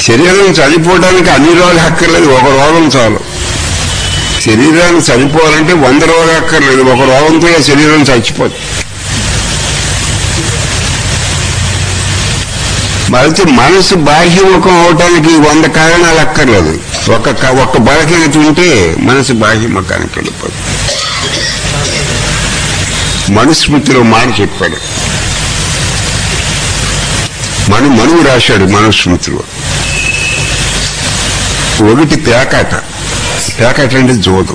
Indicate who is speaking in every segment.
Speaker 1: శరీరం చనిపోవడానికి అన్ని రోగాలు అక్కర్లేదు ఒక రోగం చాలు శరీరాన్ని చనిపోవాలంటే వంద రోగాలు అక్కర్లేదు ఒక రోగంతో ఆ శరీరం చచ్చిపోతుంది మళ్ళీ మనసు బాహ్యముఖం అవటానికి వంద కారణాలు అక్కర్లేదు ఒక క- ఒక్క బలహీనత ఉంటే మనసు బాహ్యముఖానికి వెళ్ళిపోతుంది మనుస్మృతిలో మాట చెప్పాడు మను మనువు రాశాడు మనుస్మృతిలో ఒకటి పేకాట పేకాట అంటే జోదం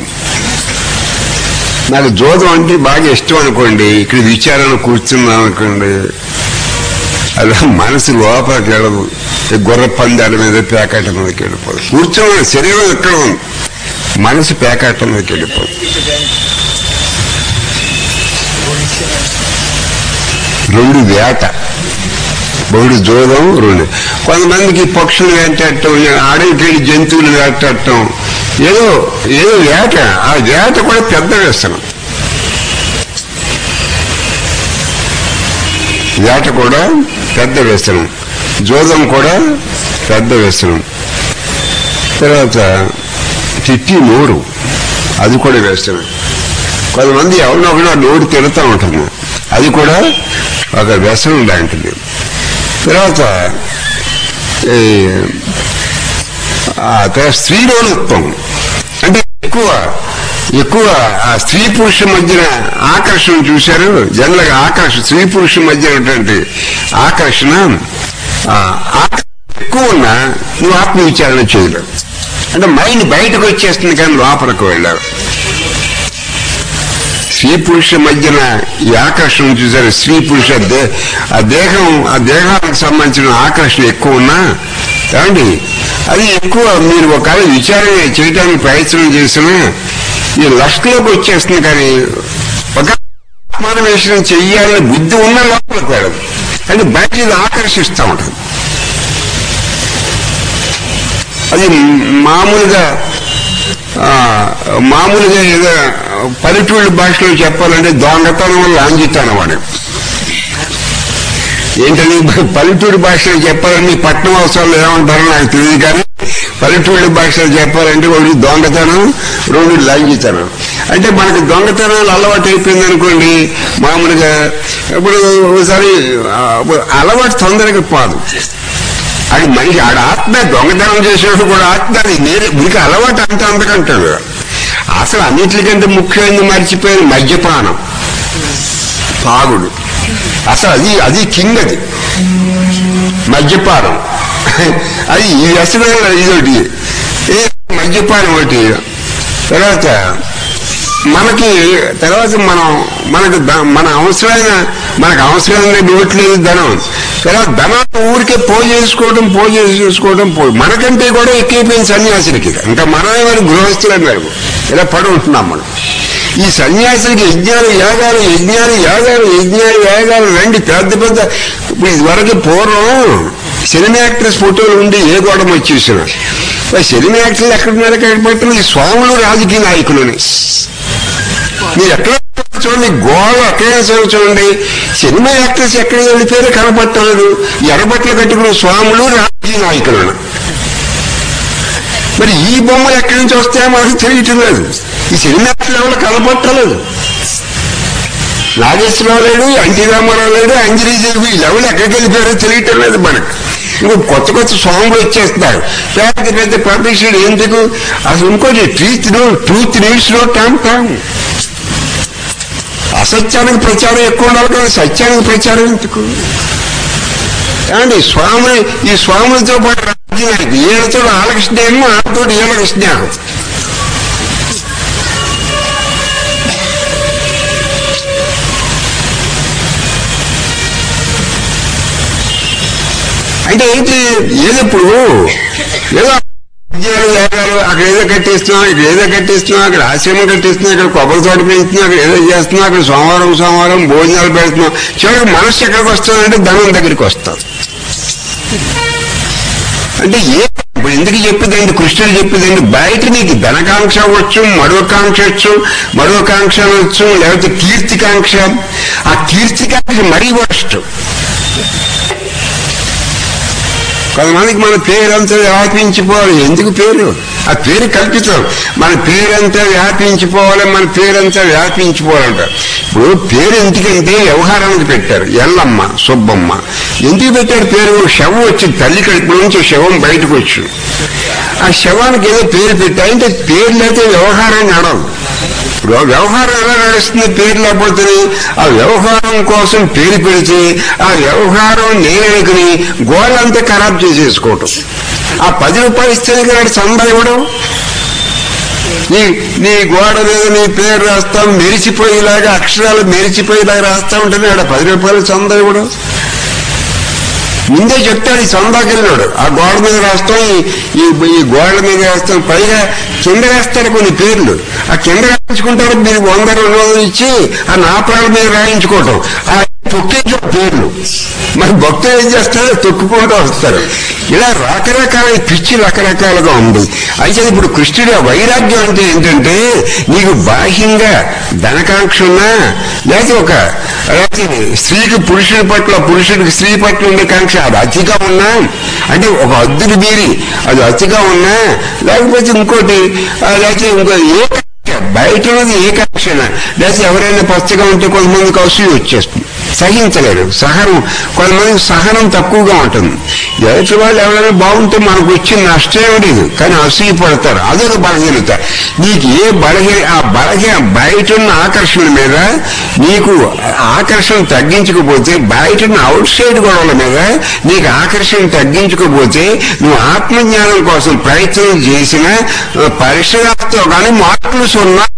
Speaker 1: నాకు జోదం అంటే బాగా ఇష్టం అనుకోండి ఇక్కడ విచారణ కూర్చున్నాను అనుకోండి అలా మనసు లోపలికి వెళ్ళదు ఈ గుర్ర పందాల మీద పేకాట మీదకి వెళ్ళిపోదు కూర్చోవాలి శరీరం ఎక్కడ ఉంది మనసు పేకాట మీదకి వెళ్ళిపోదు రెండు వేట బహుడు జోదం రెండు కొంతమందికి పక్షులు వేటాడటం అడవికి వెళ్ళి జంతువులు వేటాడటం ఏదో ఏదో వేట ఆ వేట కూడా పెద్ద వేస్తున్నాం వేట కూడా పెద్ద వ్యసనం జోదం కూడా పెద్ద వ్యసనం తర్వాత తిట్టి నోరు అది కూడా వ్యసనం కొంతమంది ఎవరినో ఒకటి ఆ నోరు తిరుగుతూ ఉంటుంది అది కూడా ఒక వ్యసనం లాంటిది తర్వాత ఈ, ఆ తర్వాత స్త్రీలోలుత్వం అంటే ఎక్కువ ఎక్కువ ఆ స్త్రీ పురుష మధ్యన ఆకర్షణ చూశారు జనరల్గా ఆకర్షణ స్త్రీ పురుష మధ్య ఉన్నటువంటి ఆకర్షణ ఆ, ఆకర్షణ ఎక్కువ ఉన్నా నువ్వు ఆత్మ విచారణ చేయలేవు అంటే మైండ్ బయటకు వచ్చేస్తుంది కానీ లోపలికి వెళ్ళావు స్త్రీ పురుష మధ్యన ఈ ఆకర్షణ చూసారు స్త్రీ పురుష దే- ఆ దేహం ఆ దేహానికి సంబంధించిన ఆకర్షణ ఎక్కువ ఉన్నా ఏమండి అది ఎక్కువ మీరు ఒకవేళ విచారణ చేయడానికి ప్రయత్నం చేసినా ఈ లష్లోకి వచ్చేస్తుంది కానీ ఒక ఆత్మాన్వేషణ చెయ్యాలని బుద్ధి ఉన్న లోపలికి వెళ్ళదు అంటే బయట ఇది ఆకర్షిస్తూ ఉంటుంది అది మామూలుగా ఆ, మామూలుగా ఏదో పల్లెటూళ్ళ భాషలో చెప్పాలంటే దొంగతనం వల్ల అంజితనం అని ఏంటని పల్లెటూరు భాషలో చెప్పాలని పట్టణం అవసరాలు ఏమంటారో నాకు తెలియదు కానీ పల్లెటూరు భాషలో చెప్పాలంటే ఒకటి దొంగతనం రెండు లంఘితనం అంటే మనకి దొంగతనాలు అలవాటు అయిపోయింది అనుకోండి మామూలుగా ఇప్పుడు ఒకసారి ఆ, అలవాటు తొందరగా పోదు అది మనిషి ఆడ ఆత్మ దొంగతనం చేసేవాడు కూడా ఆత్మ అది నేరే మీకు అలవాటు అంత అంతకంటాడు అసలు అన్నిటికంటే ముఖ్యమైనది మర్చిపోయిన మద్యపానం తాగుడు అసలు అది అది కింగ్ అది మద్యపానం అది ఈ అసలు ఇదొకటి ఏ మద్యపానం ఒకటి తర్వాత మనకి తర్వాత మనం మనకు ద- మన అవసరమైన మనకు అవసరమైన నోట్లేదు ధనం తర్వాత ధనాన్ని ఊరికే పో చేసుకోవడం పో చేసుకోవడం పో మనకంటే కూడా ఎక్కువైపోయింది సన్యాసులకి ఇంకా మనమేమైనా గృహస్థులు అన్నారు ఇలా పడి ఉంటున్నాం మనం ఈ సన్యాసులకి యజ్ఞాలు యాగాలు యజ్ఞాలు యాగాలు యజ్ఞాలు యాగాలు రండి పెద్ద పెద్ద ఇప్పుడు ఇదివరకు పూర్వం సినిమా యాక్టర్స్ ఫోటోలు ఉండి ఏ గోడమ వచ్చేసిన సినిమా యాక్టర్లు ఎక్కడున్నారు ఎక్కడ పెట్టిన ఈ స్వాములు రాజకీయ నాయకులని మీరు ఎక్కడ చూడండి గోడ ఎక్కడైనా సరే చూడండి సినిమా యాక్టర్స్ ఎక్కడ వెళ్ళిపోయారో కనపట్టలేదు ఎర్రబట్టలు కట్టుకున్న స్వాములు రాజకీయ నాయకులను మరి ఈ బొమ్మలు ఎక్కడి నుంచి వస్తాయో మనకు తెలియటం లేదు ఈ సినిమా యాక్టర్లు ఎవరు కనపట్టలేదు నాగేశ్వరరావు లేడు ఎన్టీ రామారావు లేడు అంజలి దేవి వీళ్ళెవరు ఎక్కడికి వెళ్ళిపోయారో తెలియటం లేదు మనకు ఇంకో కొత్త కొత్త సాంగ్లు వచ్చేస్తారు పెద్ద పెద్ద పబ్లిషడ్ ఎందుకు అసలు ఇంకోటి truth no truth needs no time time అసత్యానికి ప్రచారం ఎక్కువ ఉండాలి కానీ సత్యానికి ప్రచారం ఎందుకు ఏమండి స్వామి ఈ స్వాములతో పాటు రాజ్యానికి ఈయనతో వాళ్ళకి స్నేహం ఆడతో ఈయనకి స్నేహం అంటే ఏంటి ఏదో ఇప్పుడు ఏదో ఉద్యోగాలు యాగాలు అక్కడ ఏదో కట్టిస్తున్నాం ఇక్కడ ఏదో కట్టిస్తున్నాం అక్కడ ఆశ్రమం కట్టిస్తున్నాం ఇక్కడ కొబ్బరి తోట పెంచుతున్నాం అక్కడ ఏదో చేస్తున్నాం అక్కడ సోమవారం సోమవారం భోజనాలు పెడుతున్నాం చివరికి మనస్సు ఎక్కడికి వస్తుందంటే ధనం దగ్గరికి వస్తాం అంటే ఏ ఇప్పుడు ఎందుకు చెప్పేదండి కృష్ణుడు చెప్పేదండి బయట నీకు ధనకాంక్ష అవ్వచ్చు మరొకాంక్ష వచ్చు మరొకాంక్ష అవ్వచ్చు లేకపోతే కీర్తికాంక్ష ఆ కీర్తికాంక్ష మరీ వర్స్ట్ కొంతమందికి మన పేరంతా వ్యాపించిపోవాలి ఎందుకు పేరు ఆ పేరు కల్పితం మన పేరంతా వ్యాపించిపోవాలి మన పేరంతా వ్యాపించిపోవాలంటారు ఇప్పుడు పేరు ఎందుకంటే వ్యవహారానికి పెట్టారు ఎల్లమ్మ సుబ్బమ్మ ఎందుకు పెట్టారు పేరు శవం వచ్చి తల్లి కడుపు నుంచి శవం బయటకు వచ్చు ఆ శవానికి ఏదో పేరు పెట్టారు అంటే పేరు లేకపోతే వ్యవహారం నడవదు ఇప్పుడు వ్యవహారం ఎలా నడుస్తుంది పేరు లేకపోతే ఆ వ్యవహారం కోసం పేరు పెడితే ఆ వ్యవహారం నేననుకుని గోడంతా ఖరాబ్ చేసేసుకోవటం ఆ పది రూపాయలు ఇస్తే కదా చందా ఇవ్వడం నీ నీ గోడ మీద నీ పేరు రాస్తాం మెరిచిపోయేలాగా అక్షరాలు మెరిచిపోయేలాగా రాస్తా ఉంటేనే ఆడ పది రూపాయలు చందా ఇవ్వడం ముందే చెప్తాడు ఈ చందాకి వెళ్ళాడు ఆ గోడ మీద రాస్తాం ఈ- ఈ ఈ గోడ మీద రాస్తాం పైగా కింద వేస్తారు కొన్ని పేర్లు ఆ కింద రాయించుకుంటారు మీరు వంద రెండు వందలు ఇచ్చి ఆ నాపాల మీద రాయించుకోవటం ఆ తొక్కించే పేర్లు మరి భక్తులు ఏం చేస్తారు తొక్కుకుంటూ వస్తారు ఇలా రకరకాల పిచ్చి రకరకాలుగా ఉంది అయితే ఇప్పుడు కృష్ణుడి ఆ వైరాగ్యం అంటే ఏంటంటే నీకు బాహ్యంగా ధనకాంక్ష ఉన్నా లేకపోతే ఒక లేకపోతే స్త్రీకి పురుషుడి పట్ల పురుషుడికి స్త్రీ పట్ల ఉండే కాంక్ష అది అతిగా ఉన్నా అంటే ఒక అద్దులు మీరి అది అతిగా ఉన్నా లేకపోతే ఇంకోటి ఆ, లేకపోతే ఇంకో ఏ కాంక్ష బయట ఉన్నది ఏ కాంక్ష లేకపోతే ఎవరైనా పచ్చగా ఉంటే కొంతమందికి అసూయ వచ్చేస్తుంది సహించలేరు సహనం కొంతమందికి సహనం తక్కువగా ఉంటుంది ఎదుటి వాళ్ళు ఎవరైనా బాగుంటే మనకు వచ్చిన నష్టం లేదు కానీ అసూయ పడతారు అదొక బలహీనత నీకు ఏ బలహీన ఆ బలహీన బయట ఉన్న ఆకర్షణ మీద నీకు ఆకర్షణ తగ్గించకపోతే బయట ఉన్న అవుట్ సైడ్ గొడవల మీద నీకు ఆకర్షణ తగ్గించకపోతే నువ్వు ఆత్మజ్ఞానం కోసం ప్రయత్నం చేసిన పరిశ్రమతో కానీ మార్కులు సున్నా